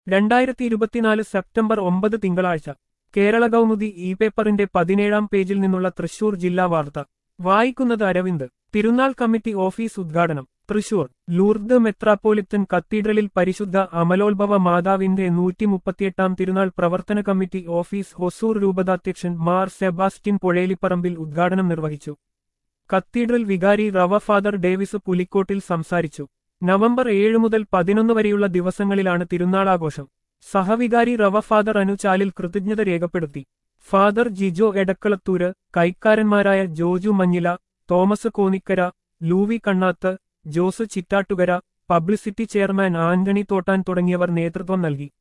രണ്ടായിരത്തി ഇരുപത്തിനാല് സെപ്റ്റംബർ ഒമ്പത് തിങ്കളാഴ്ച കേരള കൗമുദി ഇ പേപ്പറിന്റെ പതിനേഴാം പേജിൽ നിന്നുള്ള തൃശൂർ ജില്ലാ വാർത്ത വായിക്കുന്നത് അരവിന്ദ് തിരുനാൾ കമ്മിറ്റി ഓഫീസ് ഉദ്ഘാടനം തൃശൂർ ലൂർദ് മെത്രാപ്പോലിത്തൻ കത്തീഡ്രലിൽ പരിശുദ്ധ അമലോത്ഭവ മാതാവിന്റെ നൂറ്റി മുപ്പത്തിയെട്ടാം തിരുനാൾ പ്രവർത്തന കമ്മിറ്റി ഓഫീസ് ഹൊസൂർ രൂപതാധ്യക്ഷൻ മാർ സെബാസ്റ്റ്യൻ പുഴേലിപ്പറമ്പിൽ ഉദ്ഘാടനം നിർവഹിച്ചു കത്തീഡ്രൽ വികാരി റവ ഫാദർ ഡേവിസ് പുലിക്കോട്ടിൽ സംസാരിച്ചു നവംബർ ഏഴ് മുതൽ പതിനൊന്ന് വരെയുള്ള ദിവസങ്ങളിലാണ് തിരുനാളാഘോഷം സഹവികാരി റവ ഫാദർ അനുചാലിൽ കൃതജ്ഞത രേഖപ്പെടുത്തി ഫാദർ ജിജോ എടക്കളത്തൂര് കൈക്കാരന്മാരായ Joju Manjila Thomas Konnikkara Luvi Kannath Jose Chittattukara publicity chairman Antony Thottan തുടങ്ങിയവർ നേതൃത്വം നൽകി